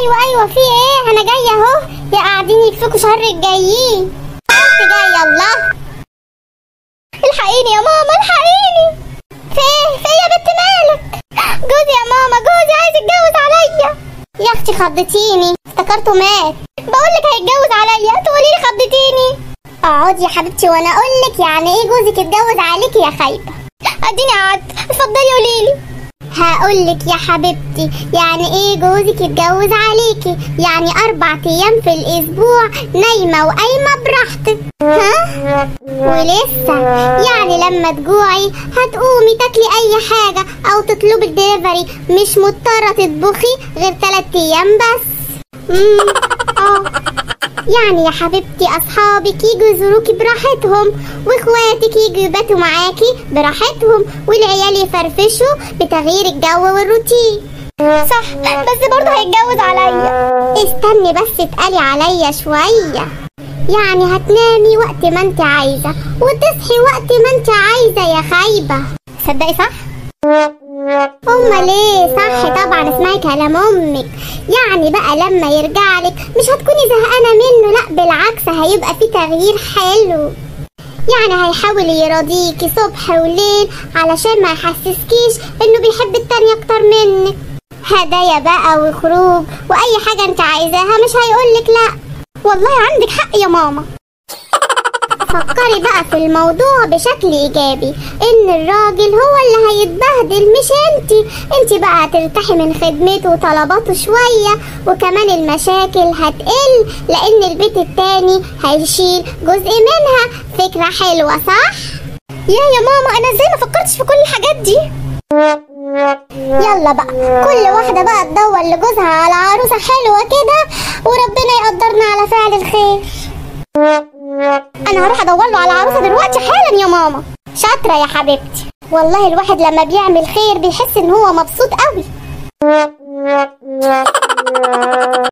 ايوه ايوه في ايه انا جايه اهو يا قاعدين يكفيكوا شر الجايين انت جايه الله الحقيني يا ماما الحقيني في ايه في ايه يا بنت مالك جوزي يا ماما جوزي عايز يتجوز عليا يا اختي خضتيني افتكرته مات بقول لك هيتجوز عليا تقولي لي خضتيني اقعدي يا حبيبتي وانا اقول لك يعني ايه جوزك اتجوز عليكي يا خايبه اديني قعدت اتفضلي قولي لي هقول لك يا حبيبتي يعني ايه جوزك يتجوز عليكي يعني اربع ايام في الاسبوع نايمه وقايمه براحتك ها ولسه يعني لما تجوعي هتقومي تاكلي اي حاجه او تطلبي الدليفري مش مضطره تطبخي غير تلات ايام بس امم اه يعني يا حبيبتي اصحابك يجوا يزوروكي براحتهم واخواتك يجوا يباتوا معاكي براحتهم والعيال يفرفشوا بتغيير الجو والروتين صح بس برضه هيتجوز عليا استني بس اتقلي عليا شويه يعني هتنامي وقت ما انت عايزه وتصحي وقت ما انت عايزه يا خايبه صدقي صح امال ايه صح طبعا اسمعي كلام امك يعني بقى لما يرجع لك مش هتكوني زهقانه منه لا بالعكس هيبقى في تغيير حلو يعني هيحاول يراضيكي صبح وليل علشان ما يحسسكيش انه بيحب التانية اكتر منك هدايا بقى وخروج واي حاجه انت عايزاها مش هيقولك لا والله عندك حق يا ماما فكري بقى في الموضوع بشكل ايجابي ان الراجل هو اللي هيتبهدل مش انتي انتي بقى هترتاحي من خدمته وطلباته شوية وكمان المشاكل هتقل لان البيت التاني هيشيل جزء منها فكرة حلوة صح؟ يا يا ماما انا ازاي ما فكرتش في كل الحاجات دي يلا بقى كل واحدة بقى تدور لجوزها على عروسة حلوة كده وربنا يقدرنا على فعل الخير انا هروح ادور له على عروسه دلوقتي حالا يا ماما شاطره يا حبيبتي والله الواحد لما بيعمل خير بيحس ان هو مبسوط قوي